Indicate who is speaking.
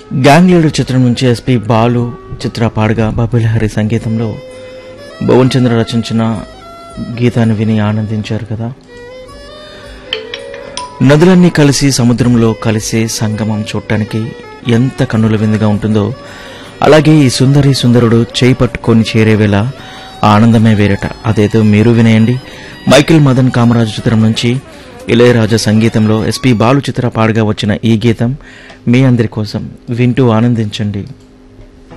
Speaker 1: gang leader చిత్రం నుంచి SP Balu చిత్ర పాడగా బబులహరి సంగీతంలో భువన్ చంద్ర రచించిన గీతాన్ని విని ఆనందించారు కదా నదులన్నీ కలిసి సముద్రంలో కలిసే సంగమం చూడటానికి ఎంత కన్నుల విందుగా ఉంటుందో అలాగే ఈ సుందరి సుందరుడు చేయి పట్టుకొని చేరే వేళ ఆ ఆనందమే వేరట అదేదో మీరు వినేయండి మైకిల్ మదన్ కామరాజు చిత్రం నుంచి ఇళయరాజా సంగీతంలో ఎస్పి బాలు చిత్ర పాడగా వచ్చిన ఈ గీతం మీ అందరి కోసం వింటూ ఆనందించండి